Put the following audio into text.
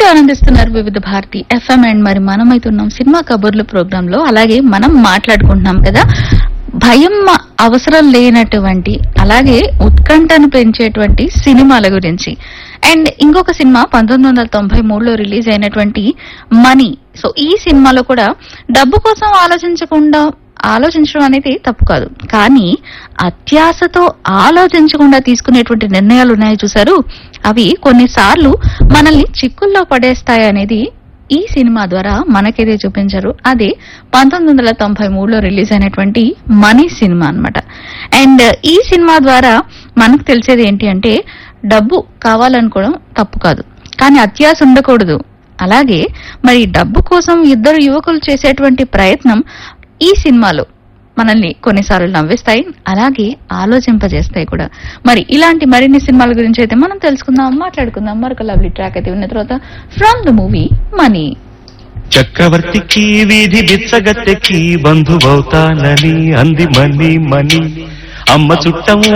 వింటూ ఆనందిస్తున్నారు వివిధ భారతి ఎఫ్ఎం అండ్ మరి మనమైతున్నాం సినిమా కబుర్లు ప్రోగ్రామ్ లో అలాగే మనం మాట్లాడుకుంటున్నాం కదా భయం అవసరం లేనటువంటి అలాగే ఉత్కంఠను పెంచేటువంటి సినిమాల గురించి అండ్ ఇంకొక సినిమా పంతొమ్మిది వందల తొంభై మూడులో రిలీజ్ అయినటువంటి మనీ సో ఈ సినిమాలో కూడా డబ్బు కోసం ఆలోచించకుండా ఆలోచించడం అనేది తప్పు కాదు కానీ అత్యాశతో ఆలోచించకుండా తీసుకునేటువంటి నిర్ణయాలు ఉన్నాయి చూసారు అవి కొన్నిసార్లు మనల్ని చిక్కుల్లో పడేస్తాయి అనేది ఈ సినిమా ద్వారా మనకేదే చూపించారు అదే పంతొమ్మిది వందల తొంభై మూడులో రిలీజ్ అయినటువంటి మనీ సినిమా అన్నమాట అండ్ ఈ సినిమా ద్వారా మనకు తెలిసేది ఏంటి అంటే డబ్బు కావాలనుకోవడం తప్పు కాదు కానీ అత్యాశ ఉండకూడదు అలాగే మరి డబ్బు కోసం ఇద్దరు యువకులు చేసేటువంటి ప్రయత్నం ఈ సినిమాలో మనల్ని కొన్నిసార్లు నవ్విస్తాయి అలాగే ఆలోచింపజేస్తాయి కూడా మరి ఇలాంటి మరిన్ని సినిమాల గురించి అయితే మనం తెలుసుకుందాం మాట్లాడుకుందాం మరొక లవ్లీ ట్రాక్ అయితే ఉన్న తర్వాత ఫ్రమ్ ద మూవీ మనీ చక్రవర్తికి వీధి బిచ్చగత్తెకి బంధువవుతానని అంది మని మని అమ్మ చుట్టము